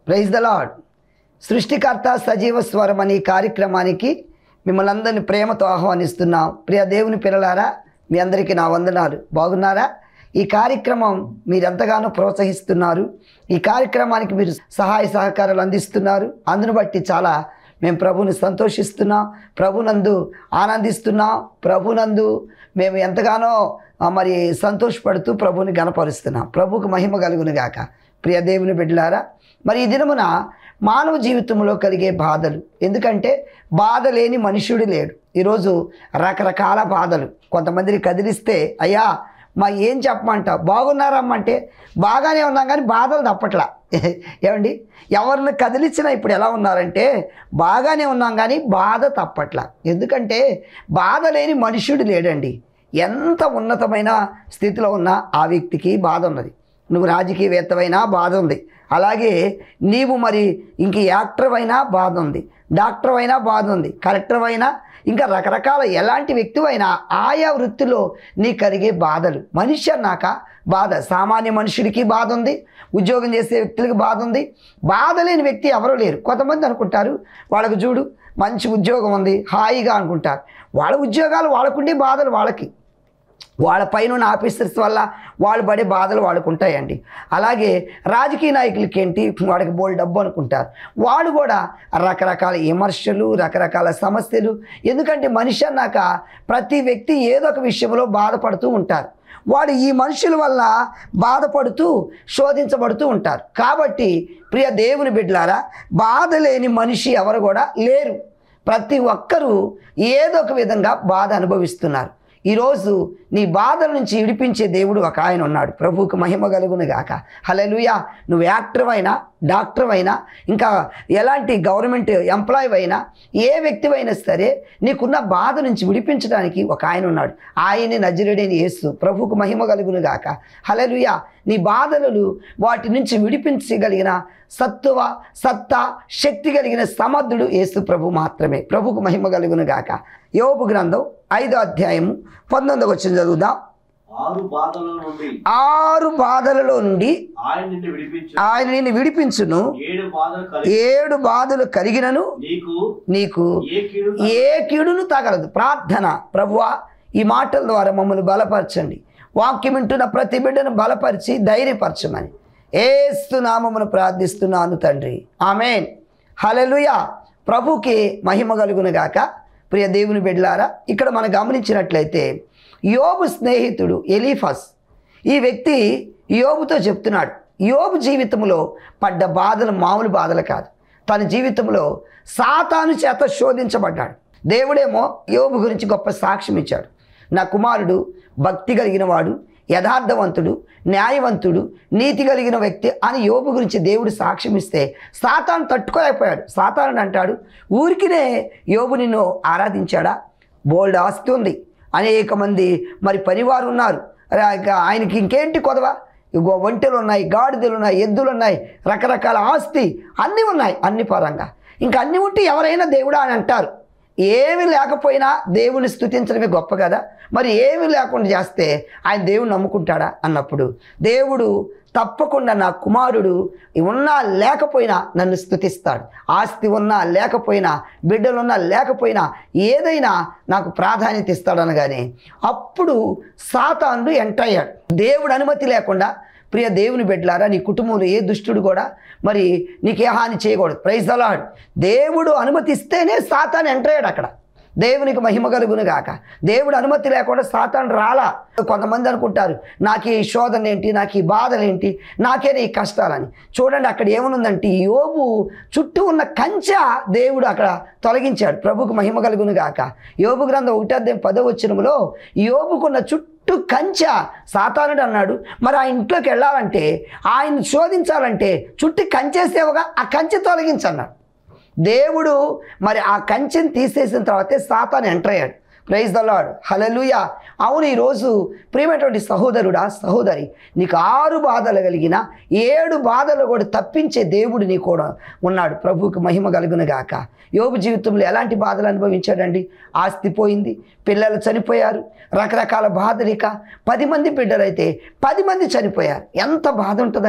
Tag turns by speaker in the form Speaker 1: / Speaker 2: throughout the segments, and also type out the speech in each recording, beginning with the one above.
Speaker 1: praise the lord సృష్టికర్త సజీవ స్వరం అనే ఈ కార్యక్రమానికి మిమ్మల్ని అందరినీ ప్రేమతో ఆహ్వానిస్తున్నాం ప్రియ దేవుని పిల్లలారా మీ అందరికీ నా వందనాలు బాగున్నారా ఈ కార్యక్రమం మీరు ఎంతగానో ప్రోత్సహిస్తున్నారు ఈ కార్యక్రమానికి మీరు సహాయ సహకారాలు అందిస్తున్నారు అందును బట్టి చాలా మేము ప్రభుని సంతోషిస్తున్నాం ప్రభునందు ఆనందిస్తున్నాం ప్రభునందు మేము ఎంతగానో ఆ, మరి సంతోషపడుతూ ప్రభుని గణపరుస్తున్నాం ప్రభుకు మహిమ కలుగును గాక ప్రియ దేవుని బిడ్డలారా మరి ఈ దినమున మానవ జీవితంలో కలిగే బాధలు ఎందుకంటే బాధ లేని మనుష్యుడు లేడు ఈరోజు రకరకాల బాధలు కొంతమందిని కదిలిస్తే అయ్యా మా ఏం చెప్పమంటావు బాగున్నారమ్మంటే బాగానే ఉన్నాం కానీ బాధలు తప్పట్లా ఏమండి ఎవరిని కదిలించినా ఇప్పుడు ఎలా ఉన్నారంటే బాగానే ఉన్నాం కానీ బాధ తప్పట్లా ఎందుకంటే బాధ లేని మనుష్యుడు లేడండి ఎంత ఉన్నతమైన స్థితిలో ఉన్నా ఆ వ్యక్తికి బాధ ఉన్నది నువ్వు రాజకీయవేత్తవైనా బాధ ఉంది అలాగే నీవు మరి ఇంక యాక్టర్ అయినా బాధ ఉంది డాక్టర్ అయినా బాధ ఉంది కలెక్టర్ అయినా ఇంకా రకరకాల ఎలాంటి వ్యక్తివైనా ఆయా వృత్తిలో నీ కలిగే బాధలు మనిషి అన్నాక బాధ సామాన్య మనుషుడికి బాధ ఉంది ఉద్యోగం చేసే వ్యక్తులకి బాధ ఉంది బాధ లేని వ్యక్తి ఎవరూ లేరు కొంతమంది అనుకుంటారు వాళ్ళకు చూడు మంచి ఉద్యోగం ఉంది హాయిగా అనుకుంటారు వాళ్ళ ఉద్యోగాలు వాళ్ళకుండే బాధలు వాళ్ళకి వాళ్ళ పైన ఉన్న ఆఫీసర్స్ వల్ల వాళ్ళు పడే బాధలు వాళ్ళకు ఉంటాయండి అలాగే రాజకీయ నాయకులకి ఏంటి వాడికి బోల్ డబ్బు అనుకుంటారు వాళ్ళు కూడా రకరకాల విమర్శలు రకరకాల సమస్యలు ఎందుకంటే మనిషి అన్నాక ప్రతి వ్యక్తి ఏదో ఒక విషయంలో బాధపడుతూ ఉంటారు వాడు ఈ మనుషుల వల్ల బాధపడుతూ శోధించబడుతూ ఉంటారు కాబట్టి ప్రియ దేవుని బిడ్డలారా బాధ లేని మనిషి ఎవరు కూడా లేరు ప్రతి ఒక్కరూ ఏదో ఒక విధంగా బాధ అనుభవిస్తున్నారు ఈరోజు నీ బాధల నుంచి విడిపించే దేవుడు ఒక ఆయన ఉన్నాడు ప్రభువుకు మహిమ కలుగును గాక హలలుయా నువ్వు యాక్టర్ అయినా డాక్టర్ అయినా ఇంకా ఎలాంటి గవర్నమెంట్ ఎంప్లాయ్ అయినా ఏ వ్యక్తి అయినా సరే నీకున్న బాధ నుంచి విడిపించడానికి ఒక ఆయన ఉన్నాడు ఆయన్ని నజరుడైన యేసు ప్రభువుకు మహిమ కలుగును గాక హలలుయా నీ బాధలను వాటి నుంచి విడిపించగలిగిన సత్తువ సత్తా శక్తి కలిగిన సమర్థుడు యేసు ప్రభు మాత్రమే ప్రభుకు మహిమ కలుగును గాక యోబు గ్రంథం ఐదో అధ్యాయము పంతొమ్మిది వచ్చిన చదువుదాం
Speaker 2: ఆరు బాధల నుండి
Speaker 1: ఆరు బాధలలో నుండి
Speaker 2: ఆయన నిన్ను విడిపించు
Speaker 1: ఆయన నిన్ను విడిపించును
Speaker 2: ఏడు బాధలు కలిగి
Speaker 1: ఏడు బాధలు కలిగినను
Speaker 2: నీకు
Speaker 1: నీకు
Speaker 2: ఏ కీడు
Speaker 1: ఏ కీడును తగలదు ప్రార్థన ప్రభువా ఈ మాటల ద్వారా మమ్మల్ని బలపరచండి వాక్యం వింటున్న ప్రతి బిడ్డను బలపరిచి ధైర్యపరచమని ఏస్తు నామమును ప్రార్థిస్తున్నాను తండ్రి ఆమెన్ హలలుయ ప్రభుకి మహిమ కలుగును గాక ప్రియ దేవుని బిడ్డలారా ఇక్కడ మనం గమనించినట్లయితే యోబు స్నేహితుడు ఎలీఫస్ ఈ వ్యక్తి యోబుతో చెప్తున్నాడు యోబు జీవితంలో పడ్డ బాధలు మామూలు బాధలు కాదు తన జీవితంలో సాతాను చేత శోధించబడ్డాడు దేవుడేమో యోబు గురించి గొప్ప సాక్ష్యం ఇచ్చాడు నా కుమారుడు భక్తి కలిగిన వాడు యథార్థవంతుడు న్యాయవంతుడు నీతి కలిగిన వ్యక్తి అని యోబు గురించి దేవుడు సాక్ష్యం ఇస్తే సాతాను తట్టుకోలేకపోయాడు సాతాను అంటాడు ఊరికినే యోబు నిన్ను ఆరాధించాడా బోల్డ్ ఆస్తి ఉంది అనేక మంది మరి పరివారు ఉన్నారు అరే ఇక ఆయనకి ఇంకేంటి కొదవ ఇగో ఒంటెలు ఉన్నాయి గాడిదలు ఉన్నాయి ఎద్దులు ఉన్నాయి రకరకాల ఆస్తి అన్నీ ఉన్నాయి అన్ని పరంగా ఇంకా అన్నీ ఉంటే ఎవరైనా దేవుడా అని అంటారు ఏమి లేకపోయినా దేవుని స్థుతించడమే గొప్ప కదా మరి ఏమి లేకుండా చేస్తే ఆయన దేవుని నమ్ముకుంటాడా అన్నప్పుడు దేవుడు తప్పకుండా నా కుమారుడు ఉన్నా లేకపోయినా నన్ను స్థుతిస్తాడు ఆస్తి ఉన్నా లేకపోయినా బిడ్డలున్నా లేకపోయినా ఏదైనా నాకు ప్రాధాన్యత ఇస్తాడనగానే అప్పుడు సాతానుడు ఎంటర్ అయ్యాడు దేవుడు అనుమతి లేకుండా ప్రియ దేవుని బిడ్డలారా నీ కుటుంబంలో ఏ దుష్టుడు కూడా మరి నీకే హాని చేయకూడదు ప్రైజ్ అలాడ్ దేవుడు అనుమతిస్తేనే సాతాను ఎంటర్ అయ్యాడు అక్కడ దేవునికి మహిమ కలుగును గాక దేవుడు అనుమతి లేకుండా సాతాను రాలా కొంతమంది అనుకుంటారు నాకు ఈ శోధన ఏంటి నాకు ఈ బాధలు ఏంటి నాకేనే ఈ కష్టాలని చూడండి అక్కడ ఏమనుందంటే ఈ యోబు చుట్టూ ఉన్న కంచె దేవుడు అక్కడ తొలగించాడు ప్రభుకు మహిమ కలుగును గాక యోబు గ్రంథం ఒకటాధ్యాయం పదో వచ్చినములో యోబుకున్న చుట్టూ చుట్టూ కంచె సాతానుడు అన్నాడు మరి ఆ ఇంట్లోకి వెళ్ళాలంటే ఆయన శోధించాలంటే చుట్టూ కంచేసేవగా ఆ కంచె తొలగించన్నాడు దేవుడు మరి ఆ కంచెని తీసేసిన తర్వాతే సాతాను ఎంటర్ అయ్యాడు ప్రైజ్ ద లాడ్ హలలుయ అవును ఈరోజు ప్రియమైనటువంటి సహోదరుడా సహోదరి నీకు ఆరు బాధలు కలిగిన ఏడు బాధలు కూడా తప్పించే దేవుడు నీ కూడా ఉన్నాడు ప్రభువుకి మహిమ కలుగును గాక యోబు జీవితంలో ఎలాంటి బాధలు అనుభవించాడండి ఆస్తి పోయింది పిల్లలు చనిపోయారు రకరకాల బాధలు ఇక పది మంది బిడ్డలైతే పది మంది చనిపోయారు ఎంత బాధ ఉంటుందండి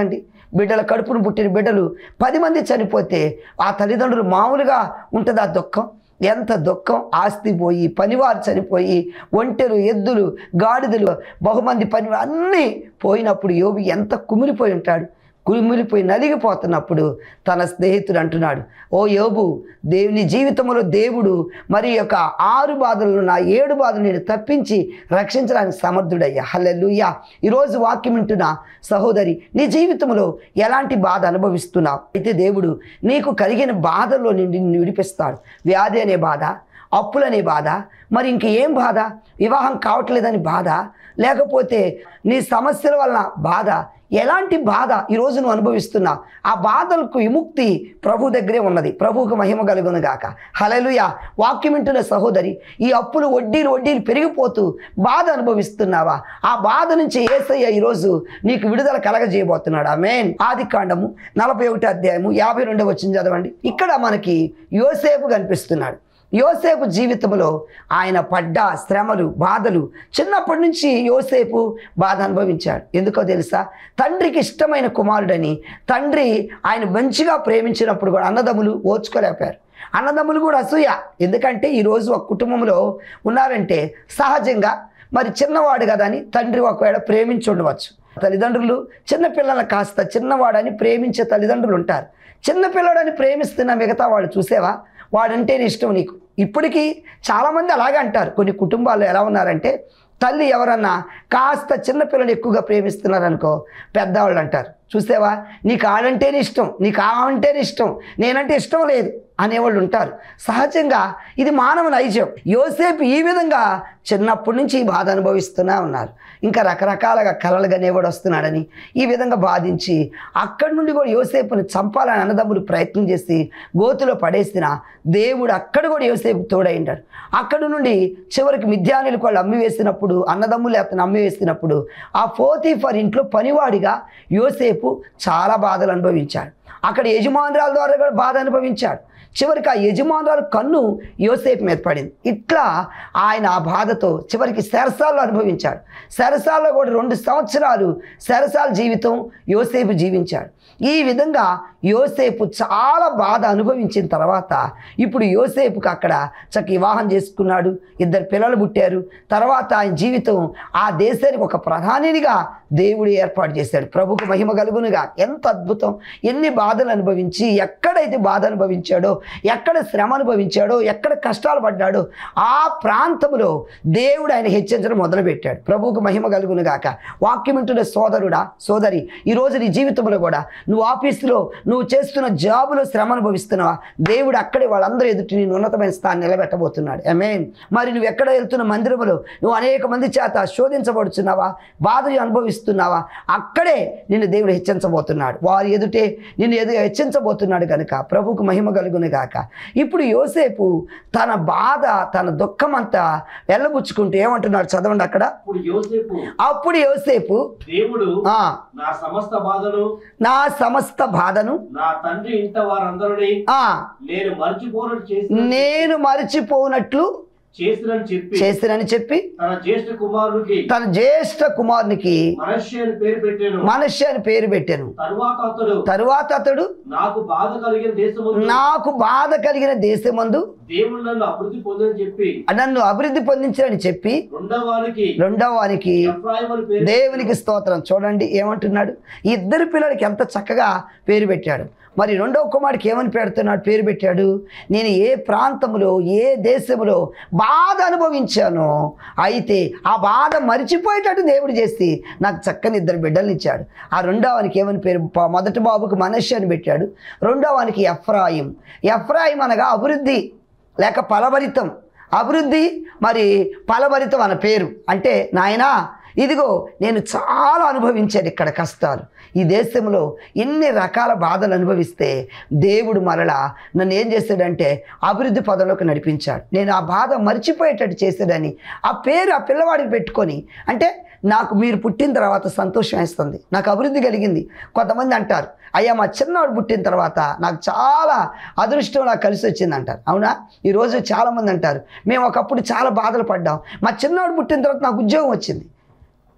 Speaker 1: బిడ్డల కడుపును పుట్టిన బిడ్డలు పది మంది చనిపోతే ఆ తల్లిదండ్రులు మామూలుగా ఉంటుంది ఆ దుఃఖం ఎంత దుఃఖం ఆస్తి పోయి పనివారు చనిపోయి ఒంటెలు ఎద్దులు గాడిదలు బహుమంది పని అన్నీ పోయినప్పుడు యోగి ఎంత కుమిలిపోయి ఉంటాడు కుమిలిపోయి నలిగిపోతున్నప్పుడు తన స్నేహితుడు అంటున్నాడు ఓ యోబు దేవుని జీవితంలో దేవుడు మరి యొక్క ఆరు బాధలను నా ఏడు బాధలు నేను తప్పించి రక్షించడానికి సమర్థుడయ్యా హల్లెలూయా ఈరోజు వాక్యం వింటున్న సహోదరి నీ జీవితంలో ఎలాంటి బాధ అనుభవిస్తున్నావు అయితే దేవుడు నీకు కలిగిన బాధల్లో నుండి నిన్ను విడిపిస్తాడు వ్యాధి అనే బాధ అప్పులనే బాధ మరి ఇంక ఏం బాధ వివాహం కావట్లేదని బాధ లేకపోతే నీ సమస్యల వలన బాధ ఎలాంటి బాధ ఈరోజు నువ్వు అనుభవిస్తున్నావు ఆ బాధలకు విముక్తి ప్రభు దగ్గరే ఉన్నది ప్రభువుకు మహిమ కలుగును గాక హలలుయ వాక్యం వింటున్న సహోదరి ఈ అప్పులు వడ్డీలు వడ్డీలు పెరిగిపోతూ బాధ అనుభవిస్తున్నావా ఆ బాధ నుంచి ఏసయ్య ఈరోజు నీకు విడుదల కలగజేయబోతున్నాడు ఆమెన్ ఆది కాండము నలభై ఒకటి అధ్యాయము యాభై రెండవ వచ్చింది చదవండి ఇక్కడ మనకి యోసేపు కనిపిస్తున్నాడు యోసేపు జీవితంలో ఆయన పడ్డ శ్రమలు బాధలు చిన్నప్పటి నుంచి యోసేపు బాధ అనుభవించాడు ఎందుకో తెలుసా తండ్రికి ఇష్టమైన కుమారుడని తండ్రి ఆయన మంచిగా ప్రేమించినప్పుడు కూడా అన్నదమ్ములు ఓర్చుకోలేకపోయారు అన్నదమ్ములు కూడా అసూయ ఎందుకంటే ఈరోజు ఒక కుటుంబంలో ఉన్నారంటే సహజంగా మరి చిన్నవాడు కదా అని తండ్రి ఒకవేళ ప్రేమించి ఉండవచ్చు తల్లిదండ్రులు చిన్నపిల్లలను కాస్త చిన్నవాడని ప్రేమించే తల్లిదండ్రులు ఉంటారు చిన్నపిల్లడని ప్రేమిస్తున్న మిగతా వాళ్ళు చూసేవా వాడంటేనే ఇష్టం నీకు ఇప్పటికీ చాలామంది అలాగే అంటారు కొన్ని కుటుంబాల్లో ఎలా ఉన్నారంటే తల్లి ఎవరన్నా కాస్త చిన్నపిల్లలు ఎక్కువగా ప్రేమిస్తున్నారనుకో పెద్దవాళ్ళు అంటారు చూసావా నీకు ఆడంటేనే ఇష్టం నీకు ఆ అంటేనే ఇష్టం నేనంటే ఇష్టం లేదు అనేవాళ్ళు ఉంటారు సహజంగా ఇది మానవ నైజం యోసేపు ఈ విధంగా చిన్నప్పటి నుంచి ఈ బాధ అనుభవిస్తూనే ఉన్నారు ఇంకా రకరకాలుగా కలలు గనేవాడు వస్తున్నాడని ఈ విధంగా బాధించి అక్కడి నుండి కూడా యోసేపుని చంపాలని అన్నదమ్ములు ప్రయత్నం చేసి గోతులో పడేసిన దేవుడు అక్కడ కూడా యోసేపు తోడైండాడు అక్కడ నుండి చివరికి మిథ్యానులకు వాళ్ళు అమ్మి వేసినప్పుడు అన్నదమ్ములు అతను అమ్మి వేసినప్పుడు ఆ ఫోతీఫర్ ఇంట్లో పనివాడిగా యోసేపు చాలా బాధలు అనుభవించాడు అక్కడ యజమానురాల ద్వారా కూడా బాధ అనుభవించాడు చివరికి ఆ యజమానురాలు కన్ను యోసేపు మీద పడింది ఇట్లా ఆయన ఆ బాధతో చివరికి సెరసాల్లో అనుభవించాడు సెరసాల్లో కూడా రెండు సంవత్సరాలు సెరసాల జీవితం యోసేపు జీవించాడు ఈ విధంగా యోసేపు చాలా బాధ అనుభవించిన తర్వాత ఇప్పుడు యోసేపుకి అక్కడ చక్క వివాహం చేసుకున్నాడు ఇద్దరు పిల్లలు పుట్టారు తర్వాత ఆయన జీవితం ఆ దేశానికి ఒక ప్రధానినిగా దేవుడు ఏర్పాటు చేశాడు ప్రభుకు మహిమ కలుగునుగా ఎంత అద్భుతం ఎన్ని బాధలు అనుభవించి ఎక్కడైతే బాధ అనుభవించాడో ఎక్కడ శ్రమ అనుభవించాడో ఎక్కడ కష్టాలు పడ్డాడో ఆ ప్రాంతంలో దేవుడు ఆయన హెచ్చరించడం మొదలుపెట్టాడు ప్రభువుకు మహిమ కలుగును గాక వాక్యం వింటున్న సోదరుడా సోదరి ఈరోజు నీ జీవితంలో కూడా నువ్వు ఆఫీసులో నువ్వు చేస్తున్న జాబులో శ్రమ అనుభవిస్తున్నావా దేవుడు అక్కడే వాళ్ళందరూ ఎదుటి నేను ఉన్నతమైన స్థానం నిలబెట్టబోతున్నాడు అమేన్ మరి నువ్వు ఎక్కడ వెళ్తున్న మందిరంలో నువ్వు అనేక మంది చేత శోధించబడుచున్నావా బాధలు అనుభవిస్తున్నావా అక్కడే నిన్ను దేవుడు హెచ్చించబోతున్నాడు వారి ఎదుటే నిన్ను ఎదు హెచ్చించబోతున్నాడు కనుక ప్రభువుకు మహిమ కలుగును గాక ఇప్పుడు యోసేపు తన బాధ తన దుఃఖం అంతా వెళ్ళబుచ్చుకుంటూ ఏమంటున్నాడు చదవండి అక్కడ
Speaker 2: ఇప్పుడు యోసేపు
Speaker 1: అప్పుడు యోసేపు
Speaker 2: దేవుడు
Speaker 1: ఆ
Speaker 2: నా సమస్త బాధను
Speaker 1: నా సమస్త బాధను
Speaker 2: నా తండ్రి ఇంట వారందరినీ
Speaker 1: ఆ
Speaker 2: నేను మర్చిపోనట్టు చేసిన
Speaker 1: నేను మరిచిపోనట్లు
Speaker 2: చేసినని చెప్పి
Speaker 1: చేసినని చెప్పి
Speaker 2: తన జ్యేష్ఠ కుమారునికి
Speaker 1: తన జ్యేష్ఠ కుమారునికి
Speaker 2: మనష్య అని పేరు పెట్టాను
Speaker 1: మనుష్య అని పేరు పెట్టాను
Speaker 2: తరువాత అతడు
Speaker 1: తరువాత అతడు
Speaker 2: నాకు బాధ కలిగిన దేశము
Speaker 1: నాకు బాధ కలిగిన దేశమందు
Speaker 2: దేవుడు నన్ను అభివృద్ధి పొందని చెప్పి
Speaker 1: నన్ను అభివృద్ధి పొందించని చెప్పి
Speaker 2: రెండవ వానికి
Speaker 1: రెండవ వానికి
Speaker 2: ఎఫ్రాయిం అని పేరు
Speaker 1: దేవునికి స్తోత్రం చూడండి ఏమంటున్నాడు ఈ ఇద్దరు పిల్లలకి ఎంత చక్కగా పేరు పెట్టాడు మరి రెండవ కుమారుడికి ఏమని పెడుతున్నాడు పేరు పెట్టాడు నేను ఏ ప్రాంతంలో ఏ దేశంలో బాధ అనుభవించానో అయితే ఆ బాధ మరిచిపోయేటట్టు దేవుడు చేసి నాకు చక్కని ఇద్దరు బిడ్డల్ని ఇచ్చాడు ఆ రెండవానికి ఏమని పేరు ప- మొదటి బాబుకు మనష్య అని పెట్టాడు రెండవానికి ఎఫ్రాయిం ఎఫ్రాయిం అనగా అభివృద్ధి లేక ఫలభరితం అభివృద్ధి మరి ఫలభరితం అన్న పేరు అంటే నాయనా ఇదిగో నేను చాలా అనుభవించాను ఇక్కడ కష్టాలు ఈ దేశంలో ఎన్ని రకాల బాధలు అనుభవిస్తే దేవుడు మరలా నన్ను ఏం చేశాడంటే అభివృద్ధి పదంలోకి నడిపించాడు నేను ఆ బాధ మర్చిపోయేటట్టు చేశాడని ఆ పేరు ఆ పిల్లవాడికి పెట్టుకొని అంటే నాకు మీరు పుట్టిన తర్వాత సంతోషం వేస్తుంది నాకు అభివృద్ధి కలిగింది కొంతమంది అంటారు అయ్యా మా చిన్నవాడు పుట్టిన తర్వాత నాకు చాలా అదృష్టం నాకు కలిసి వచ్చింది అంటారు అవునా ఈరోజు చాలామంది అంటారు మేము ఒకప్పుడు చాలా బాధలు పడ్డాం మా చిన్నవాడు పుట్టిన తర్వాత నాకు ఉద్యోగం వచ్చింది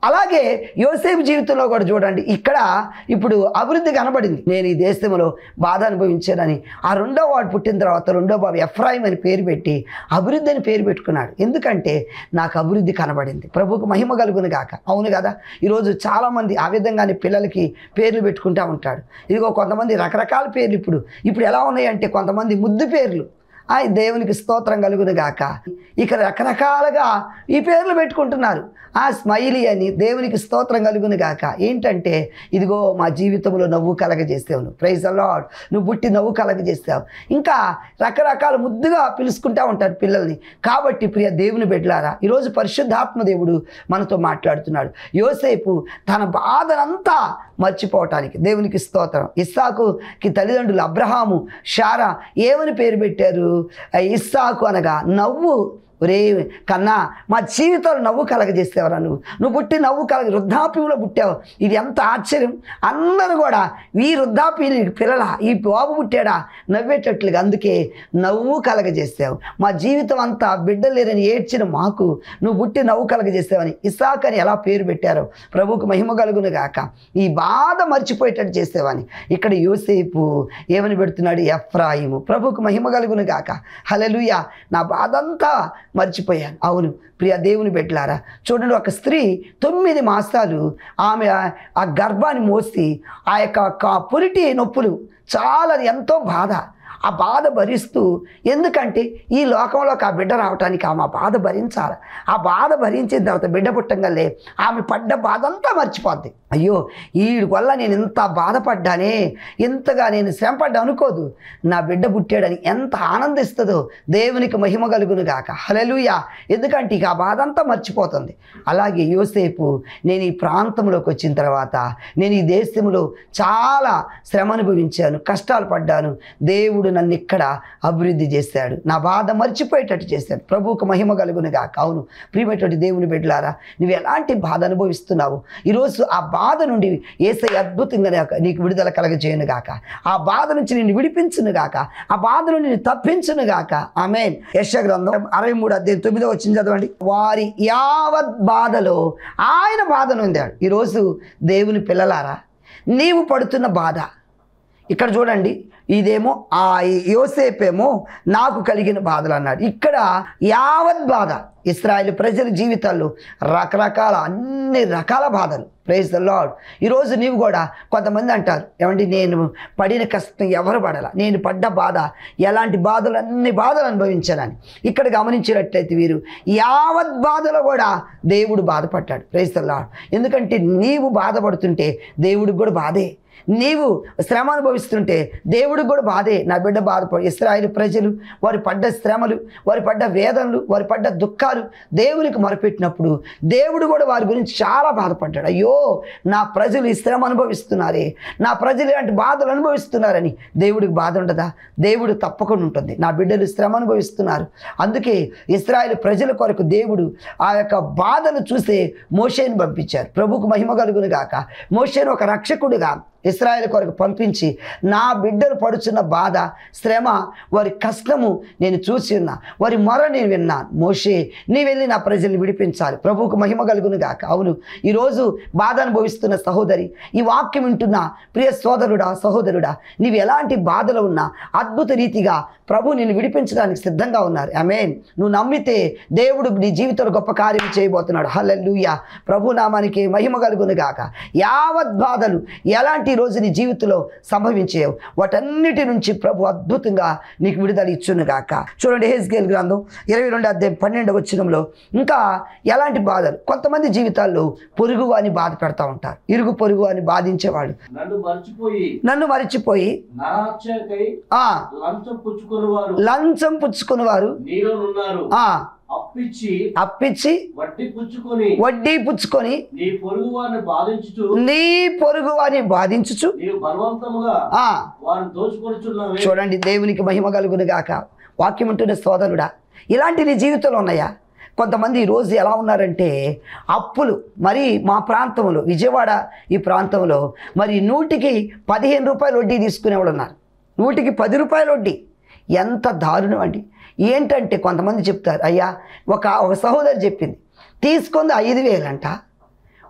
Speaker 1: అలాగే యోసేపు జీవితంలో కూడా చూడండి ఇక్కడ ఇప్పుడు అభివృద్ధి కనబడింది నేను ఈ దేశంలో బాధ అనుభవించానని ఆ రెండో వాడు పుట్టిన తర్వాత రెండో బాబు ఎఫ్రాయిం అని పేరు పెట్టి అభివృద్ధి అని పేరు పెట్టుకున్నాడు ఎందుకంటే నాకు అభివృద్ధి కనబడింది ప్రభుకు మహిమ కలుగును గాక అవును కదా ఈరోజు చాలామంది ఆ విధంగానే పిల్లలకి పేర్లు పెట్టుకుంటూ ఉంటాడు ఇదిగో కొంతమంది రకరకాల పేర్లు ఇప్పుడు ఇప్పుడు ఎలా ఉన్నాయంటే కొంతమంది ముద్దు పేర్లు ఆ దేవునికి స్తోత్రం కలుగును గాక ఇక రకరకాలుగా ఈ పేర్లు పెట్టుకుంటున్నారు ఆ స్మైలీ అని దేవునికి స్తోత్రం కలుగును గాక ఏంటంటే ఇదిగో మా జీవితంలో నవ్వు కలగజేసావు నువ్వు ప్రైజ్ లాడ్ నువ్వు పుట్టి నవ్వు కలగజేసావు ఇంకా రకరకాల ముద్దుగా పిలుచుకుంటా ఉంటారు పిల్లల్ని కాబట్టి ప్రియ దేవుని బిడ్డలారా ఈరోజు పరిశుద్ధాత్మ దేవుడు మనతో మాట్లాడుతున్నాడు యోసేపు తన బాధనంతా మర్చిపోవటానికి దేవునికి స్తోత్రం ఇస్సాకుకి తల్లిదండ్రులు అబ్రహాము షారా ఏమని పేరు పెట్టారు ఆ ఇస్సాకు అనగా నవ్వు ఒరే కన్నా మా జీవితాలు నవ్వు కలగజేసేవరా నువ్వు నువ్వు పుట్టి నవ్వు కలగ వృద్ధాప్యంలో పుట్టావు ఇది ఎంత ఆశ్చర్యం అందరూ కూడా ఈ వృద్ధాప్య పిల్లల ఈ బాబు పుట్టాడా నవ్వేటట్లుగా అందుకే నవ్వు కలగజేసావు మా జీవితం అంతా బిడ్డలు లేరని ఏడ్చిన మాకు నువ్వు పుట్టి నవ్వు కలగజేసావని ఇసాక్ అని ఎలా పేరు పెట్టారో ప్రభువుకు మహిమ కలుగును గాక ఈ బాధ మర్చిపోయేటట్టు చేసేవని ఇక్కడ యోసేపు ఏమని పెడుతున్నాడు ఎఫ్రాయిము ప్రభువుకు మహిమ కలుగును గాక హలలుయ నా బాధ అంతా మర్చిపోయాను అవును ప్రియ దేవుని బిడ్డలారా చూడండి ఒక స్త్రీ తొమ్మిది మాసాలు ఆమె ఆ- ఆ గర్భాన్ని మోసి ఆ యొక్క క- పురిటి నొప్పులు చాలా ఎంతో బాధ ఆ బాధ భరిస్తూ ఎందుకంటే ఈ లోకంలోకి ఆ బిడ్డ రావటానికి ఆమె ఆ బాధ భరించాలి ఆ బాధ భరించిన తర్వాత బిడ్డ పుట్టంగలే ఆమె పడ్డ బాధ అంతా మర్చిపోద్ది అయ్యో వీడి వల్ల నేను ఇంత బాధపడ్డానే ఇంతగా నేను శ్రమపడ్డా అనుకోదు నా బిడ్డ పుట్టాడని ఎంత ఆనందిస్తుందో దేవునికి మహిమ కలుగును గాక హలలుయ ఎందుకంటే ఇక ఆ బాధ అంతా మర్చిపోతుంది అలాగే యోసేపు నేను ఈ ప్రాంతంలోకి వచ్చిన తర్వాత నేను ఈ దేశంలో చాలా శ్రమ అనుభవించాను కష్టాలు పడ్డాను దేవుడు నన్ను ఇక్కడ అభివృద్ధి చేశాడు నా బాధ మర్చిపోయేటట్టు చేశాడు ప్రభువుకు మహిమ కలుగును గాక అవును ప్రియమైనటువంటి దేవుని బిడ్డలారా నువ్వు ఎలాంటి బాధ అనుభవిస్తున్నావు ఈరోజు ఆ బాధ నుండి ఏసై అద్భుతంగా నాకు- నీకు విడుదల కలగజేయను గాక ఆ బాధ నుంచి నిన్ను విడిపించును గాక ఆ బాధ నుండి నిన్ను తప్పించును గాక ఆమెన్ యశ గ్రంథం అరవై మూడు అధ్యాయం తొమ్మిదో వచ్చింది చదవండి వారి యావత్ బాధలో ఆయన బాధ నొందాడు ఈరోజు దేవుని పిల్లలారా నీవు పడుతున్న బాధ ఇక్కడ చూడండి ఇదేమో ఆ యోసేపేమో నాకు కలిగిన బాధలు అన్నాడు ఇక్కడ యావత్ బాధ ఇస్రాయేల్ ప్రజల జీవితాల్లో రకరకాల అన్ని రకాల బాధలు ప్రైజ్ ద లాడ్ ఈరోజు నీవు కూడా కొంతమంది అంటారు ఏమండి నేను పడిన కష్టం ఎవరు పడాల నేను పడ్డ బాధ ఎలాంటి బాధలు అన్ని బాధలు అనుభవించాలని ఇక్కడ గమనించినట్లయితే వీరు యావత్ బాధలో కూడా దేవుడు బాధపడ్డాడు ప్రైజ్ ద లాడ్ ఎందుకంటే నీవు బాధపడుతుంటే దేవుడికి కూడా బాధే నీవు శ్రమ అనుభవిస్తుంటే దేవుడికి కూడా బాధే నా బిడ్డ బాధపడు ఇస్రాయేల్ ప్రజలు వారు పడ్డ శ్రమలు వారు పడ్డ వేదనలు వారు పడ్డ దుఃఖాలు దేవునికి మొరపెట్టినప్పుడు దేవుడు కూడా వారి గురించి చాలా బాధపడ్డాడు అయ్యో నా ప్రజలు ఈ శ్రమ అనుభవిస్తున్నారే నా ప్రజలు ఇలాంటి బాధలు అనుభవిస్తున్నారని దేవుడికి బాధ ఉండదా దేవుడు తప్పకుండా ఉంటుంది నా బిడ్డలు శ్రమ అనుభవిస్తున్నారు అందుకే ఇస్రాయేల్ ప్రజల కొరకు దేవుడు ఆ యొక్క బాధను చూసే మోషేని పంపించారు ప్రభుకు మహిమ కలుగును గాక మోషేను ఒక రక్షకుడుగా ఇస్రాయేల్ కొరకు పంపించి నా బిడ్డలు పడుచున్న బాధ శ్రమ వారి కష్టము నేను చూసి ఉన్నా వారి మొర నేను విన్నాను మోషే నీ వెళ్ళి నా ప్రజల్ని విడిపించాలి ప్రభువుకు మహిమ కలుగును గాక అవును ఈరోజు బాధ అనుభవిస్తున్న సహోదరి ఈ వాక్యం వింటున్న ప్రియ సోదరుడా సహోదరుడా నీవు ఎలాంటి బాధలో ఉన్నా అద్భుత రీతిగా ప్రభు నిన్ను విడిపించడానికి సిద్ధంగా ఉన్నారు అమేన్ నువ్వు నమ్మితే దేవుడు నీ జీవితంలో గొప్ప కార్యం చేయబోతున్నాడు హల్లెలూయా ప్రభు నామానికి మహిమ కలుగును గాక యావత్ బాధలు ఎలాంటి రోజు నీ జీవితంలో సంభవించేవు వాటన్నిటి నుంచి ప్రభు అద్భుతంగా నీకు విడుదల ఇచ్చును గాక చూడండి హెస్గేల్ గ్రంథం ఇరవై రెండు అధ్యాయం పన్నెండు వచ్చినంలో ఇంకా ఎలాంటి బాధలు కొంతమంది జీవితాల్లో పొరుగు అని బాధ పెడతా ఉంటారు ఇరుగు పొరుగు అని బాధించేవాళ్ళు
Speaker 2: నన్ను మర్చిపోయి
Speaker 1: నన్ను మరిచిపోయి
Speaker 2: నా హత్యకై
Speaker 1: ఆ
Speaker 2: లంచం పుచ్చుకుని వారు
Speaker 1: లంచం పుచ్చుకుని వారు
Speaker 2: నీలోనున్నారు
Speaker 1: ఆ
Speaker 2: అప్పిచ్చి
Speaker 1: అప్పిచ్చి
Speaker 2: వడ్డీ పుచ్చుకొని
Speaker 1: వడ్డీ పుచ్చుకొని
Speaker 2: నీ పొరుగు వారిని బాధించుచు
Speaker 1: నీ పొరుగు వారిని బాధించుచు
Speaker 2: నీవు బలవంతముగా
Speaker 1: ఆ
Speaker 2: వారిని దోచుకొనుచున్నావే
Speaker 1: చూడండి దేవునికి మహిమ కలుగును గాక వాక్యం ఉంటున్న సోదరుడా ఇలాంటి నీ జీవితంలో ఉన్నాయా కొంతమంది ఈరోజు ఎలా ఉన్నారంటే అప్పులు మరి మా ప్రాంతంలో విజయవాడ ఈ ప్రాంతంలో మరి నూటికి పదిహేను రూపాయలు వడ్డీ తీసుకునేవాడు ఉన్నారు నూటికి పది రూపాయల వడ్డీ ఎంత దారుణం అండి ఏంటంటే కొంతమంది చెప్తారు అయ్యా ఒక ఒక సహోదరి చెప్పింది తీసుకుంది ఐదు వేలంట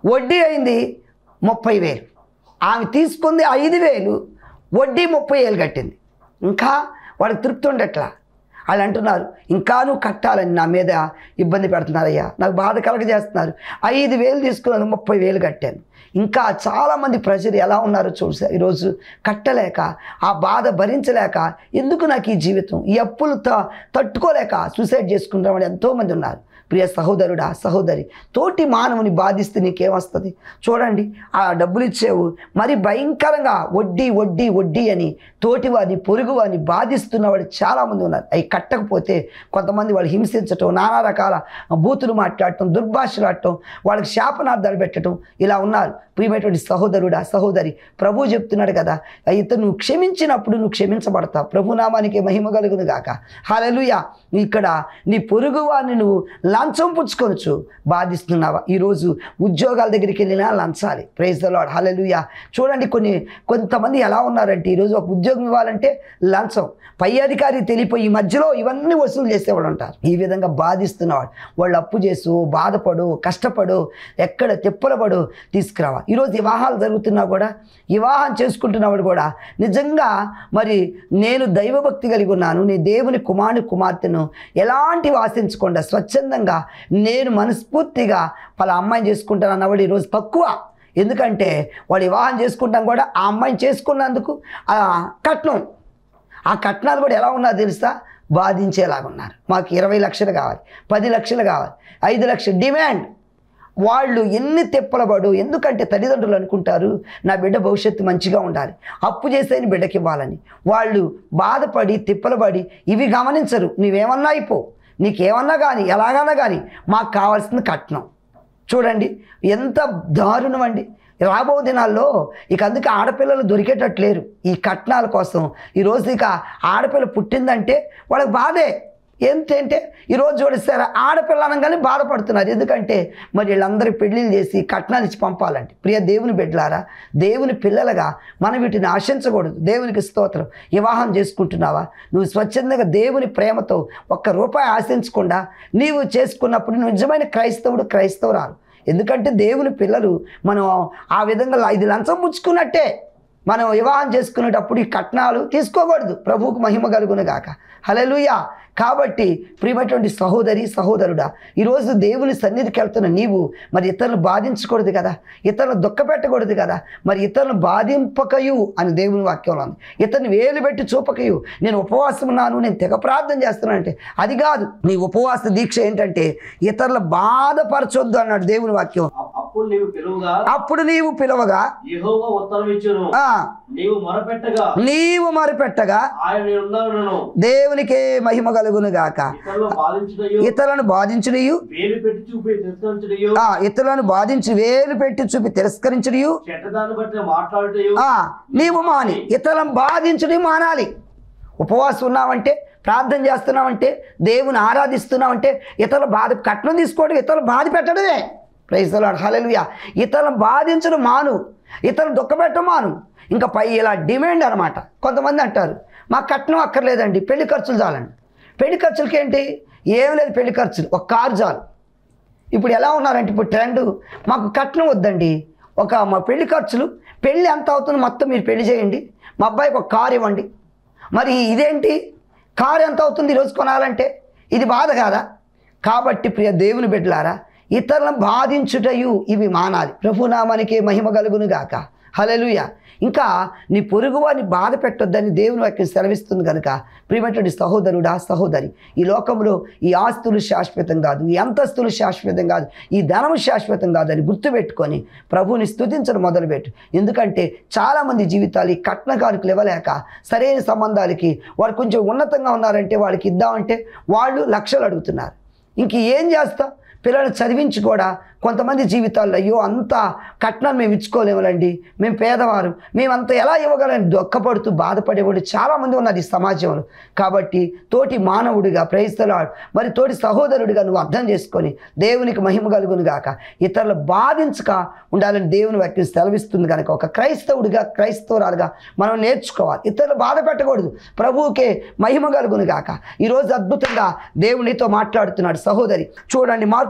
Speaker 1: వడ్డీ అయింది ముప్పై వేలు ఆమె తీసుకుంది ఐదు వేలు వడ్డీ ముప్పై వేలు కట్టింది ఇంకా వాడికి తృప్తి ఉండట్లా వాళ్ళు అంటున్నారు ఇంకా నువ్వు కట్టాలని నా మీద ఇబ్బంది పెడుతున్నారయ్యా నాకు బాధ కలగజేస్తున్నారు ఐదు వేలు తీసుకున్నాను ముప్పై వేలు కట్టాను ఇంకా చాలామంది ప్రజలు ఎలా ఉన్నారో చూసా ఈరోజు కట్టలేక ఆ బాధ భరించలేక ఎందుకు నాకు ఈ జీవితం ఈ అప్పులు త తట్టుకోలేక సూసైడ్ చేసుకుంటాం వాళ్ళు ఎంతోమంది ఉన్నారు ప్రియ సహోదరుడా సహోదరి తోటి మానవుని బాధిస్తే నీకేమొస్తుంది చూడండి ఆ డబ్బులు ఇచ్చేవు మరి భయంకరంగా వడ్డీ వడ్డీ వడ్డీ అని తోటి వారిని పొరుగు వారిని బాధిస్తున్న వాళ్ళు చాలామంది ఉన్నారు అవి కట్టకపోతే కొంతమంది వాళ్ళు హింసించటం నానా రకాల బూతులు మాట్లాడటం దుర్భాషలు ఆడటం వాళ్ళకి శాపనార్థాలు పెట్టడం ఇలా ఉన్నారు ప్రియమైనటువంటి సహోదరుడా సహోదరి ప్రభు చెప్తున్నాడు కదా అయితే నువ్వు క్షమించినప్పుడు నువ్వు క్షమించబడతావు ప్రభునామానికి మహిమ కలుగును గాక హలలుయ ఇక్కడ నీ పొరుగు వారిని నువ్వు లంచం పుచ్చుకొనొచ్చు బాధిస్తున్నావా ఈరోజు ఉద్యోగాల దగ్గరికి వెళ్ళినా లంచాలి ప్రైజ్ ద లాడ్ హలలుయ చూడండి కొన్ని కొంతమంది ఎలా ఉన్నారంటే ఈరోజు ఒక ఉద్యోగం ఇవ్వాలంటే లంచం పై అధికారి తెలిపోయి ఈ మధ్యలో ఇవన్నీ వసూలు చేసేవాళ్ళు ఉంటారు ఈ విధంగా బాధిస్తున్నవాడు వాళ్ళు అప్పు చేసు బాధపడు కష్టపడు ఎక్కడ తిప్పలపడు తీసుకురావాలి ఈరోజు వివాహాలు జరుగుతున్నా కూడా వివాహం చేసుకుంటున్నవాడు కూడా నిజంగా మరి నేను దైవభక్తి కలిగి ఉన్నాను నీ దేవుని కుమారుని కుమార్తెను ఎలాంటి ఆశించకుండా స్వచ్ఛందంగా నేను మనస్ఫూర్తిగా వాళ్ళ అమ్మాయిని చేసుకుంటాను అన్నవాడు ఈరోజు తక్కువ ఎందుకంటే వాడు వివాహం చేసుకుంటాం కూడా ఆ అమ్మాయిని చేసుకున్నందుకు ఆ కట్నం ఆ కట్నాలు కూడా ఎలా ఉన్నా తెలుసా బాధించేలాగా ఉన్నారు మాకు ఇరవై లక్షలు కావాలి పది లక్షలు కావాలి ఐదు లక్షలు డిమాండ్ వాళ్ళు ఎన్ని తిప్పలబడు ఎందుకంటే తల్లిదండ్రులు అనుకుంటారు నా బిడ్డ భవిష్యత్తు మంచిగా ఉండాలి అప్పు చేసేని బిడ్డకి ఇవ్వాలని వాళ్ళు బాధపడి తిప్పలబడి ఇవి గమనించరు నీవేమన్నా అయిపో నీకేమన్నా కానీ ఎలాగన్నా కానీ మాకు కావాల్సింది కట్నం చూడండి ఎంత దారుణం అండి రాబో దినాల్లో ఇక అందుకే ఆడపిల్లలు దొరికేటట్లేరు ఈ కట్నాల కోసం ఈరోజు ఇక ఆడపిల్ల పుట్టిందంటే వాళ్ళకి బాధే ఏంటంటే ఈరోజు చూడిస్తారా ఆడపిల్ల అనగానే బాధపడుతున్నారు ఎందుకంటే మరి వీళ్ళందరూ పెళ్ళిళ్ళు చేసి కట్నాలు ఇచ్చి పంపాలంటే ప్రియ దేవుని బిడ్డలారా దేవుని పిల్లలుగా మనం వీటిని ఆశించకూడదు దేవునికి స్తోత్రం వివాహం చేసుకుంటున్నావా నువ్వు స్వచ్ఛందంగా దేవుని ప్రేమతో ఒక్క రూపాయి ఆశించకుండా నీవు చేసుకున్నప్పుడు నువ్వు నిజమైన క్రైస్తవుడు క్రైస్తవురాలు ఎందుకంటే దేవుని పిల్లలు మనం ఆ విధంగా ఇది లంచం పుచ్చుకున్నట్టే మనం వివాహం చేసుకునేటప్పుడు ఈ కట్నాలు తీసుకోకూడదు ప్రభువుకు మహిమ కలుగును గాక హలలుయా కాబట్టి ప్రియమైనటువంటి సహోదరి సహోదరుడా ఈరోజు దేవుని సన్నిధికి వెళ్తున్న నీవు మరి ఇతరులను బాధించకూడదు కదా ఇతరులను దుఃఖపెట్టకూడదు కదా మరి ఇతరులను బాధింపకయు అని దేవుని వాక్యంలో ఉంది ఇతరుని వేలు పెట్టి చూపకయు నేను ఉపవాసం ఉన్నాను నేను తెగ ప్రార్థన చేస్తున్నాను అంటే అది కాదు నీ ఉపవాస దీక్ష ఏంటంటే ఇతరుల బాధపరచొద్దు అన్నాడు దేవుని వాక్యం
Speaker 2: అ- అప్పుడు నీవు పిలువగా
Speaker 1: అప్పుడు నీవు పిలవగా
Speaker 2: యెహోవా ఉత్తరం ఇచ్చును
Speaker 1: ఆ
Speaker 2: నీవు మొరపెట్టగా
Speaker 1: నీవు మరిపెట్టగా
Speaker 2: ఆయన నేనున్నాను
Speaker 1: దేవునికే మహిమ కలుగును గాక
Speaker 2: ఇతరులను బాధించుటయు
Speaker 1: ఇతరులను బాధించుడియు
Speaker 2: వేలు పెట్టి చూపి తిరస్కరించుటయు
Speaker 1: ఆ ఇతరులను బాధించి వేలు పెట్టి చూపి తిరస్కరించుడియు
Speaker 2: చెడ్డదాన్ని బట్టి మాట్లాడుటయు
Speaker 1: ఆ నీవు మాని ఇతరులను బాధించుడి మానాలి ఉపవాసం ఉన్నావంటే ప్రార్థన చేస్తున్నావంటే దేవుని ఆరాధిస్తున్నావంటే ఇతరుల బాధ కట్నం తీసుకోవడం ఇతరులు బాధ పెట్టడమే ప్రైస్తలాడు హలెలుయా ఇతరులను బాధించడం మాను ఇతరులు దుఃఖపెట్టడం మాను ఇంకా పై ఇలా డిమాండ్ అనమాట కొంతమంది అంటారు మాకు కట్నం అక్కర్లేదండి పెళ్లి ఖర్చులు చాలండి పెళ్లి ఖర్చులకి ఏంటి ఏం లేదు పెళ్లి ఖర్చులు ఒక కారు చాలు ఇప్పుడు ఎలా ఉన్నారంటే ఇప్పుడు ట్రెండ్ మాకు కట్నం వద్దండి ఒక మా పెళ్లి ఖర్చులు పెళ్ళి ఎంత అవుతుంది మొత్తం మీరు పెళ్లి చేయండి మా అబ్బాయికి ఒక కారు ఇవ్వండి మరి ఇదేంటి కారు ఎంత అవుతుంది ఈరోజు కొనాలంటే ఇది బాధ కాదా కాబట్టి ప్రియ దేవుని బిడ్డలారా ఇతరులను బాధించుటయు ఇవి మానాలి ప్రభునామానికి మహిమ కలుగును గాక హలలుయ ఇంకా నీ పొరుగువారిని బాధ పెట్టొద్దని దేవుని వాక్యం సెలవిస్తుంది కనుక ప్రియమైనటువంటి సహోదరుడా సహోదరి ఈ లోకంలో ఈ ఆస్తులు శాశ్వతం కాదు ఈ అంతస్తులు శాశ్వతం కాదు ఈ ధనము శాశ్వతం కాదు అని గుర్తుపెట్టుకొని ప్రభువుని స్తుతించడం మొదలుపెట్టు ఎందుకంటే చాలామంది జీవితాలు ఈ కట్న కానుకలు ఇవ్వలేక సరైన సంబంధాలకి వారు కొంచెం ఉన్నతంగా ఉన్నారంటే వాళ్ళకి ఇద్దామంటే వాళ్ళు లక్షలు అడుగుతున్నారు ఇంక ఏం చేస్తాం పిల్లల్ని చదివించి కూడా కొంతమంది జీవితాల్లో అయ్యో అంత కట్నం మేము ఇచ్చుకోలేములండి మేము పేదవారు మేమంత ఎలా ఇవ్వగలని దుఃఖపడుతూ బాధపడేవాడు చాలామంది ఉన్నారు ఈ సమాజంలో కాబట్టి తోటి మానవుడిగా ప్రయత్నాడు మరి తోటి సహోదరుడిగా నువ్వు అర్థం చేసుకొని దేవునికి మహిమ కలుగును గాక ఇతరులు బాధించక ఉండాలని దేవుని వాక్యం సెలవిస్తుంది కనుక ఒక క్రైస్తవుడిగా క్రైస్తవురాలుగా మనం నేర్చుకోవాలి ఇతరులు బాధ పెట్టకూడదు ప్రభువుకే మహిమ కలుగును గాక ఈరోజు అద్భుతంగా దేవునితో మాట్లాడుతున్నాడు సహోదరి చూడండి మార్కు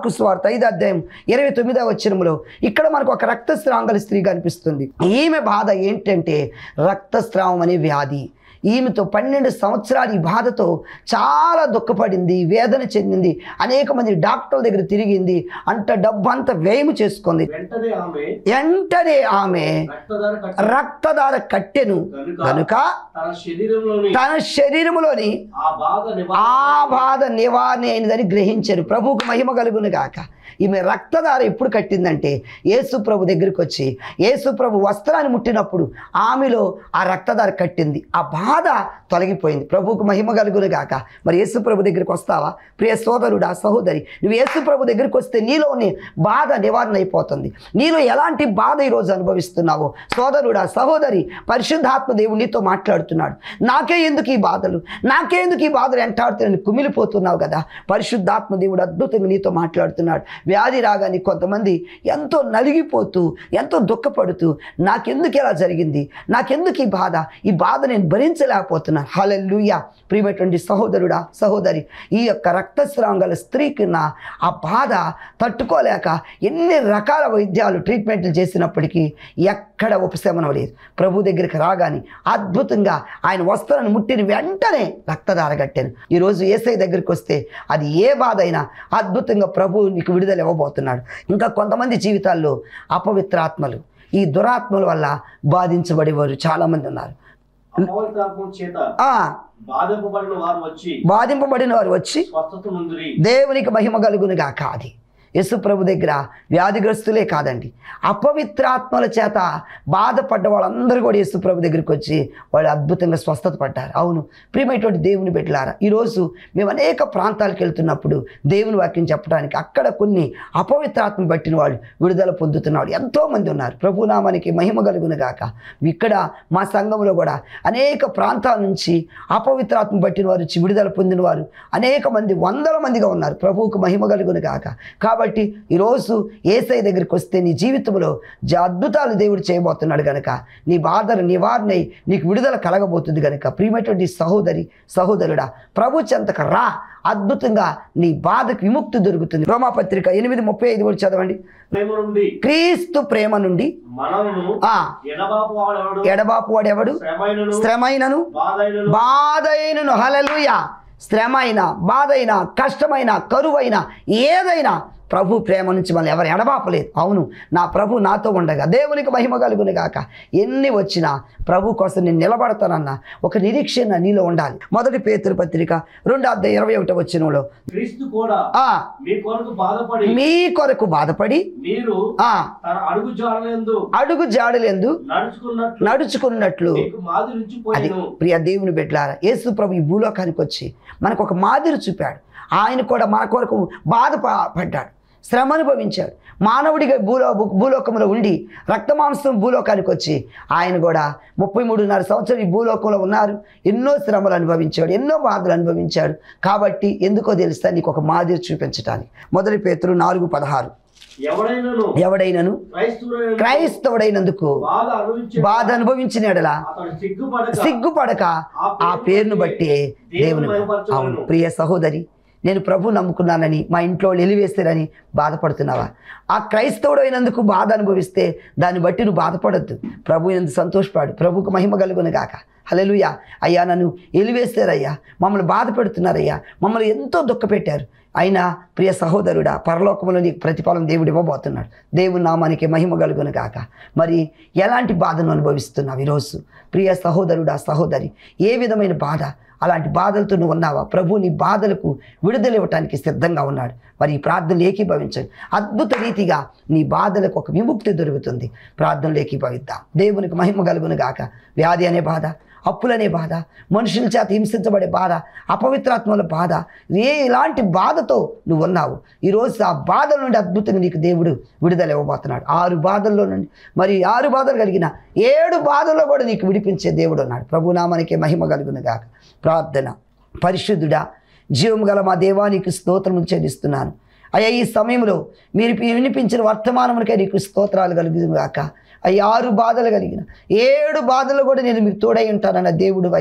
Speaker 1: మార్కు స్వార్త ఐదు అధ్యాయం ఇరవై తొమ్మిదవ వచ్చినములో ఇక్కడ మనకు ఒక రక్తస్రావం గల స్త్రీ కనిపిస్తుంది ఈమె బాధ ఏంటంటే రక్తస్రావం అనే వ్యాధి ఈమెతో పన్నెండు సంవత్సరాలు ఈ బాధతో చాలా దుఃఖపడింది వేదన చెందింది అనేక మంది డాక్టర్ల దగ్గర తిరిగింది అంత డబ్బంతా వ్యయము చేసుకుంది
Speaker 2: వెంటనే ఆమె
Speaker 1: వెంటనే ఆమె
Speaker 2: రక్తధార కట్టి
Speaker 1: రక్తదార కట్టెను
Speaker 2: కనుక
Speaker 1: కనుక
Speaker 2: తన శరీరంలోని
Speaker 1: తన శరీరములోని
Speaker 2: ఆ బాధ
Speaker 1: ఆ
Speaker 2: నివారణ
Speaker 1: బాధ నివారణ అయినదని గ్రహించారు ప్రభువుకు మహిమ కలుగును గాక ఈమె రక్తధార ఎప్పుడు కట్టిందంటే యేసు ప్రభు దగ్గరికి వచ్చి యేసు ప్రభు వస్త్రాన్ని ముట్టినప్పుడు ఆమెలో ఆ రక్తధార కట్టింది ఆ బాధ తొలగిపోయింది ప్రభువుకు మహిమ కలుగును గాక మరి యేసు ప్రభు దగ్గరికి వస్తావా ప్రియ సోదరుడా సహోదరి నువ్వు యేసు ప్రభు దగ్గరికి వస్తే నీలోని బాధ నివారణ అయిపోతుంది నీలో ఎలాంటి బాధ ఈరోజు అనుభవిస్తున్నావో సోదరుడా సహోదరి పరిశుద్ధాత్మ దేవుడు నీతో మాట్లాడుతున్నాడు నాకే ఎందుకు ఈ బాధలు నాకే ఎందుకు ఈ బాధలు ఎంటాడుతున్నాను కుమిలిపోతున్నావు కదా పరిశుద్ధాత్మ దేవుడు అద్భుతంగా నీతో మాట్లాడుతున్నాడు వ్యాధి రాగానే కొంతమంది ఎంతో నలిగిపోతూ ఎంతో దుఃఖపడుతూ నాకెందుకు ఇలా జరిగింది నాకెందుకు ఈ బాధ ఈ బాధ నేను భరించలేకపోతున్నాను హలెల్లుయ ప్రియమైనటువంటి సహోదరుడా సహోదరి ఈ యొక్క రక్తస్రావం గల స్త్రీకి ఉన్న ఆ బాధ తట్టుకోలేక ఎన్ని రకాల వైద్యాలు ట్రీట్మెంట్లు చేసినప్పటికీ ఎక్కడ ఉపశమనం లేదు ప్రభు దగ్గరికి రాగానే అద్భుతంగా ఆయన వస్త్రాన్ని ముట్టిన వెంటనే రక్తధార కట్టాను ఈరోజు ఏసై దగ్గరికి వస్తే అది ఏ బాధ అయినా అద్భుతంగా ప్రభు నీకు విడుదల ఇవ్వబోతున్నాడు ఇంకా కొంతమంది జీవితాల్లో అపవిత్రాత్మలు ఈ దురాత్మల వల్ల బాధించబడేవారు చాలామంది ఉన్నారు
Speaker 2: అపవిత్రాత్మ చేత
Speaker 1: ఆ
Speaker 2: బాధింపబడిన వారు వచ్చి
Speaker 1: బాధింపబడిన వారు వచ్చి
Speaker 2: స్వస్థత నుండి
Speaker 1: దేవునికి మహిమ కలుగునుగా కాది యేసు ప్రభు దగ్గర వ్యాధిగ్రస్తులే కాదండి అపవిత్రాత్మల చేత బాధపడ్డ వాళ్ళందరూ కూడా యేసు ప్రభు దగ్గరికి వచ్చి వాళ్ళు అద్భుతంగా స్వస్థత పడ్డారు అవును ప్రియమైనటువంటి దేవుని బిడ్డలారా ఈరోజు మేము అనేక ప్రాంతాలకు వెళ్తున్నప్పుడు దేవుని వాక్యం చెప్పడానికి అక్కడ కొన్ని అపవిత్రాత్మ పట్టిన వాళ్ళు విడుదల పొందుతున్నారు ఎంతోమంది ఉన్నారు ప్రభునామానికి మహిమ కలుగును గాక ఇక్కడ మా సంఘంలో కూడా అనేక ప్రాంతాల నుంచి అపవిత్రాత్మ పట్టిన వారు వచ్చి విడుదల పొందిన వారు అనేక మంది వందల మందిగా ఉన్నారు ప్రభువుకు మహిమ కలుగును గాక కాబట్టి ఈరోజు ఏసై దగ్గరికి వస్తే నీ జీవితంలో జ- అద్భుతాలు దేవుడు చేయబోతున్నాడు గనక నీ బాధలు నివారణ అయి నీకు విడుదల కలగబోతుంది గనక ప్రియమైనటువంటి సహోదరి సహోదరుడా ప్రభు చెంతక రా అద్భుతంగా నీ బాధకు విముక్తి దొరుకుతుంది రోమాపత్రిక ఎనిమిది ముప్పై ఐదు కూడా చదవండి
Speaker 2: ప్రేమ నుండి
Speaker 1: క్రీస్తు ప్రేమ నుండి
Speaker 2: మనలను
Speaker 1: ఆ
Speaker 2: ఎడబాపు వాడెవడు
Speaker 1: ఎడబాపు వాడెవడు
Speaker 2: శ్రమైనను
Speaker 1: శ్రమైనను
Speaker 2: బాధైనను
Speaker 1: బాధైనను హలలుయ శ్రమ అయినా బాధ అయినా కష్టమైన కరువైన ఏదైనా ప్రభు ప్రేమ నుంచి మళ్ళీ ఎవరు ఎడబాపలేదు అవును నా ప్రభు నాతో ఉండగా దేవునికి మహిమ కలుగును గాక ఎన్ని వచ్చినా ప్రభు కోసం నేను నిలబడతానన్న ఒక నిరీక్షణ నీలో ఉండాలి మొదటి పేతురు పత్రిక రెండు అర్ధ ఇరవై ఒకటి వచ్చినలో
Speaker 2: క్రీస్తు కూడా
Speaker 1: ఆ
Speaker 2: మీ కొరకు బాధపడి
Speaker 1: మీ కొరకు బాధపడి
Speaker 2: మీరు
Speaker 1: ఆ
Speaker 2: తన అడుగు జాడలందు
Speaker 1: అడుగు జాడలేందు
Speaker 2: నడుచుకున్నట్లు
Speaker 1: నడుచుకున్నట్లు
Speaker 2: మీకు మాదిరి నుంచి
Speaker 1: అది
Speaker 2: పోయాను
Speaker 1: ప్రియ దేవుని బిడ్డలారా యేసు ప్రభు ఈ భూలోకానికి వచ్చి మనకు ఒక మాదిరి చూపాడు ఆయన కూడా మన కొరకు బాధపడ్డాడు శ్రమ అనుభవించాడు మానవుడిగా భూలో భూలోకంలో ఉండి రక్తమాంసం భూలోకానికి వచ్చి ఆయన కూడా ముప్పై మూడున్నర సంవత్సరాలు ఈ భూలోకంలో ఉన్నారు ఎన్నో శ్రమలు అనుభవించాడు ఎన్నో బాధలు అనుభవించాడు కాబట్టి ఎందుకో తెలుస్తా నీకు ఒక మాదిరి చూపించటానికి మొదటి పేతురు నాలుగు పదహారు
Speaker 2: ఎవడైనాను
Speaker 1: ఎవడైనను
Speaker 2: క్రైస్తవుడైన
Speaker 1: క్రైస్తవుడైనందుకు
Speaker 2: బాధ అనుభవించే
Speaker 1: బాధ అనుభవించిన ఎడలా
Speaker 2: అతడు సిగ్గుపడక
Speaker 1: సిగ్గుపడక ఆ పేరును బట్టి దేవుని అవును ప్రియ సహోదరి నేను ప్రభు నమ్ముకున్నానని మా ఇంట్లో వాళ్ళు ఎలివేస్తారని బాధపడుతున్నావా ఆ క్రైస్తవుడు అయినందుకు బాధ అనుభవిస్తే దాన్ని బట్టి నువ్వు బాధపడద్దు ప్రభు ఎందుకు సంతోషపడు ప్రభుకు మహిమ కలుగును గాక హల్లెలూయా అయ్యా నన్ను ఎలివేస్తారయ్యా మమ్మల్ని బాధ పెడుతున్నారయ్యా మమ్మల్ని ఎంతో దుఃఖపెట్టారు అయినా ప్రియ సహోదరుడా పరలోకంలో నీకు ప్రతిఫలం దేవుడు ఇవ్వబోతున్నాడు దేవుని నామానికి మహిమ కలుగును గాక మరి ఎలాంటి బాధను అనుభవిస్తున్నావు ఈరోజు ప్రియ సహోదరుడా సహోదరి ఏ విధమైన బాధ అలాంటి బాధలతో నువ్వు ఉన్నావా ప్రభు నీ బాధలకు విడుదల ఇవ్వటానికి సిద్ధంగా ఉన్నాడు మరి ఈ ప్రార్థనలు ఏకీభవించండి అద్భుత రీతిగా నీ బాధలకు ఒక విముక్తి దొరుకుతుంది ప్రార్థనలు ఏకీభవిద్దాం దేవునికి మహిమ కలుగును గాక వ్యాధి అనే బాధ అప్పులనే బాధ మనుషుల చేత హింసించబడే బాధ అపవిత్రాత్మల బాధ ఏ ఇలాంటి బాధతో నువ్వు ఉన్నావు ఈరోజు ఆ బాధల నుండి అద్భుతంగా నీకు దేవుడు విడుదల ఇవ్వబోతున్నాడు ఆరు బాధల్లో నుండి మరి ఆరు బాధలు కలిగిన ఏడు బాధల్లో కూడా నీకు విడిపించే దేవుడు ఉన్నాడు ప్రభునామానికి మహిమ కలుగును గాక ప్రార్థన పరిశుద్ధుడా జీవం గల మా దేవానికి స్తోత్రం చెల్లిస్తున్నాను అయ్యా ఈ సమయంలో మీరు వినిపించిన వర్తమానమునికే నీకు స్తోత్రాలు కలుగును గాక అయ్యా ఆరు బాధలు కలిగిన ఏడు బాధలు కూడా నేను మీకు తోడై ఉంటానన్న దేవుడు అయ్యా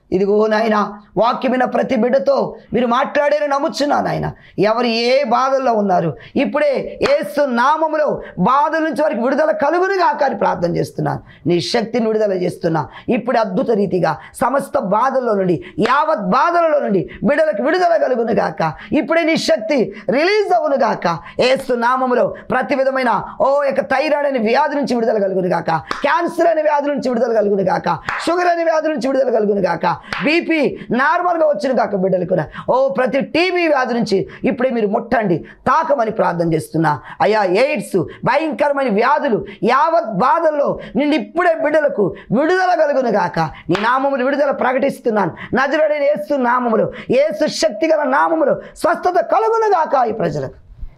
Speaker 1: ఇదిగో నాయన వాక్యమైన ప్రతి బిడ్డతో మీరు మాట్లాడారని నమ్ముచున్నా నాయన ఎవరు ఏ బాధల్లో ఉన్నారు ఇప్పుడే ఏసు నామములో బాధల నుంచి వారికి విడుదల కలుగును గాక అని ప్రార్థన చేస్తున్నాను నీ శక్తిని విడుదల చేస్తున్నా ఇప్పుడు అద్భుత రీతిగా సమస్త బాధల్లో నుండి యావత్ బాధలలో నుండి బిడ్డలకు విడుదల కలుగును గాక ఇప్పుడే నీ శక్తి రిలీజ్ అవును గాక ఏసు నామములో ప్రతి విధమైన ఓ యొక్క థైరాయిడ్ అనే వ్యాధి నుంచి విడుదల కలుగును గాక క్యాన్సర్ అనే వ్యాధి నుంచి విడుదల కలుగును గాక షుగర్ అనే వ్యాధి నుంచి విడుదల కలుగును గాక బీపీ నార్మల్గా వచ్చిన కాక బిడ్డలు కూడా ఓ ప్రతి టీబీ వ్యాధి నుంచి ఇప్పుడే మీరు ముట్టండి తాకమని ప్రార్థన చేస్తున్నా అయ్యా ఎయిడ్స్ భయంకరమైన వ్యాధులు యావత్ బాధల్లో నిన్ను ఇప్పుడే బిడ్డలకు విడుదల కలుగును గాక నీ నామములు విడుదల ప్రకటిస్తున్నాను నజరుడైన ఏసు నామములు ఏసు శక్తి గల నామములు స్వస్థత కలుగును గాక ఈ ప్రజలకు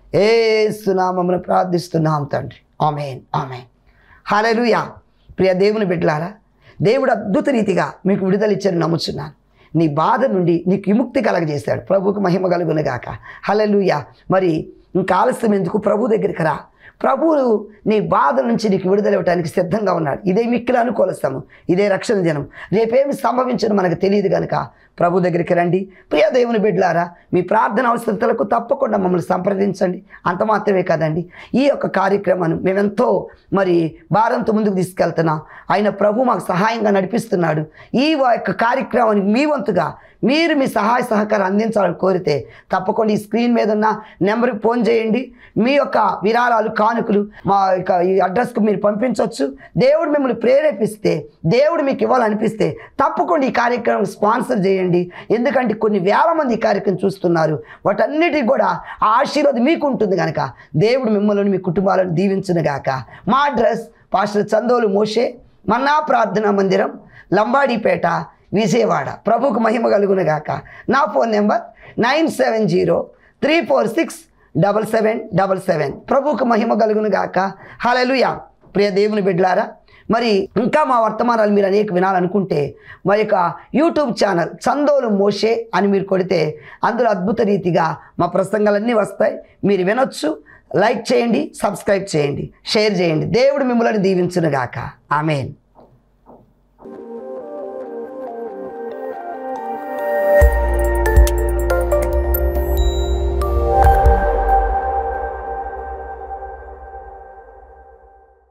Speaker 1: ఏసు నామమును ప్రార్థిస్తున్నాం తండ్రి ఆమెన్ ఆమెన్ హల్లెలూయా ప్రియ దేవుని బిడ్డలారా దేవుడు అద్భుత రీతిగా మీకు విడుదల ఇచ్చని నమ్ముచున్నాను నీ బాధ నుండి నీకు విముక్తి కలగజేశాడు ప్రభువుకు మహిమ కలుగునుగాక హల్లెలూయా మరి ఇంకా ఆలస్యం ఎందుకు ప్రభు దగ్గరికి రా ప్రభువు నీ బాధ నుంచి నీకు విడుదల ఇవ్వడానికి సిద్ధంగా ఉన్నాడు ఇదే మిక్కిలి అనుకూలస్తాము ఇదే రక్షణ దినం రేపేమి సంభవించడం మనకు తెలియదు కనుక ప్రభు దగ్గరికి రండి ప్రియ దేవుని బిడ్డలారా మీ ప్రార్థన అవసరతలకు తప్పకుండా మమ్మల్ని సంప్రదించండి అంత మాత్రమే కాదండి ఈ యొక్క కార్యక్రమాన్ని మేమెంతో మరి భారంతో ముందుకు తీసుకెళ్తున్నాం ఆయన ప్రభు మాకు సహాయంగా నడిపిస్తున్నాడు ఈ యొక్క కార్యక్రమానికి మీ వంతుగా మీరు మీ సహాయ సహకారం అందించాలని కోరితే తప్పకుండా ఈ స్క్రీన్ మీద ఉన్న నెంబర్కి ఫోన్ చేయండి మీ యొక్క విరాళాలు కానుకలు మా యొక్క ఈ అడ్రస్కు మీరు పంపించవచ్చు దేవుడు మిమ్మల్ని ప్రేరేపిస్తే దేవుడు మీకు ఇవ్వాలనిపిస్తే తప్పకుండా ఈ కార్యక్రమం స్పాన్సర్ చేయండి ఎందుకంటే కొన్ని వేల మంది ఈ కార్యక్రమం చూస్తున్నారు వాటన్నిటికి కూడా ఆ ఆశీర్వాదం మీకు ఉంటుంది కనుక దేవుడు మిమ్మల్ని మీ కుటుంబాలను దీవించును గాక మా అడ్రస్ పాస్టర్ చందోలు మోషే మన్నా ప్రార్థనా మందిరం లంబాడిపేట విజయవాడ ప్రభుకు మహిమ కలుగును గాక నా phone number nine seven zero three four six double seven double seven ప్రభుకు మహిమ కలుగును గాక హలలుయా ప్రియ దేవుని బిడ్డలారా మరి ఇంకా మా వర్తమానాలు మీరు అనేక వినాలనుకుంటే మా యొక్క యూట్యూబ్ ఛానల్ చందోలు మోషే అని మీరు కొడితే అందులో అద్భుత రీతిగా మా ప్రసంగాలన్నీ వస్తాయి మీరు వినొచ్చు లైక్ చేయండి సబ్స్క్రైబ్ చేయండి షేర్ చేయండి దేవుడు మిమ్మల్ని దీవించునుగాక ఆమెన్